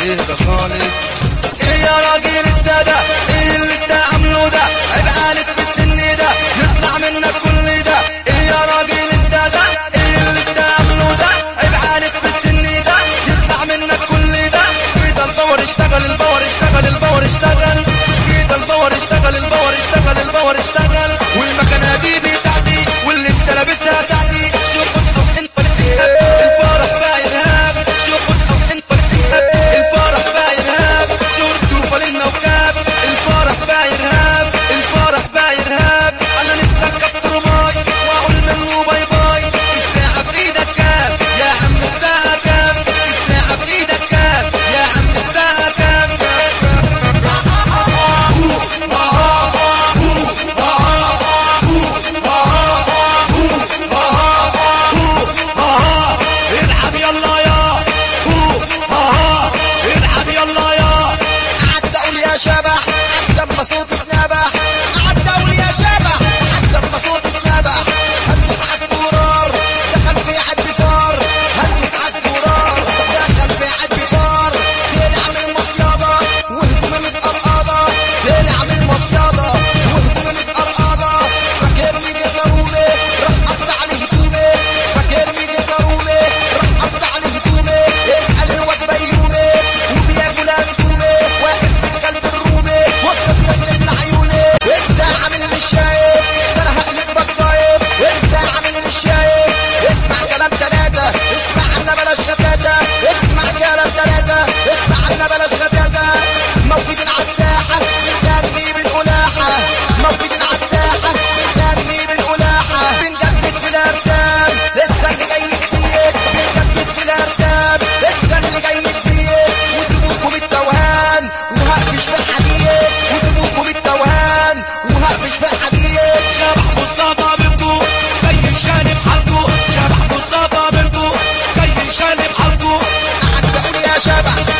اهدى خالص ايه يا راجل انت ده ايه اللي انت عامله ده عيب عليك في السن ده يطلع منك كل ده ايه يا راجل انت ده ايه اللي انت عامله ده عيب عليك في السن ده يطلع منك كل ده كده الباور اشتغل الباور اشتغل الباور اشتغل كده الباور اشتغل الباور اشتغل الباور اشتغل والمكنه دي بتاعتي واللي انت لابسها ساعتي شوف انت الفرح بقى ارهاب شوف انت الفرح بقى ارهاب شورت وفانلة وكاب الفرح بقى ارهاب الفرح بقى ارهاب انا نفسي اركب ترماي واقول منه باي باي الساعة في ايدك كام يا عم الساعة كام الساعة في ايدك كام يا عم الساعة كام العب يلا يا هو ها ها العب يلا يا قعدت اقول يا شبح حتى اما صوتي اتنبح قعدت اقول يا شبح حتى اما صوتي اتنبح هندوس على الزرار دخل في عد فار هندوس على الزرار دخل في عد فار طلع من المصيادة وهدومي متقرقضة طلع من المصيادة وهدومي متقرقضة فاكرني جبرومي راح قطع لي هدومي فاكرني جبرومي راح قطع لي هدومي اسأل الواد بيومي وبياكل هدومي واقف في القلب الرومي وسط سجن العيوني انت عامل مش شايف ده انا هقلبك ضايف انت عامل مش شايف اسمع كلام تلاتة اسمع عنا بلاش غتاتة اسمع كلام تلاتة اسمع عنا بلاش غتاتة موجودين على الساحة تاني بالقلاحة موجودين على الساحة تاني بالقلاحة بنجدد في الارتاب لسه اللي جاي جديد بنجدد في الارتاب لسه اللي جاي جديد وسيبوكوا بالتوهان وهقفش في الحديد وسيبوكوا بالتوهان وهقفش في الحديد شبح مصطفى بنتو جاي شانب حلقه شبح مصطفى بنتو جاي شانب حلقه قعدت اقول يا شبح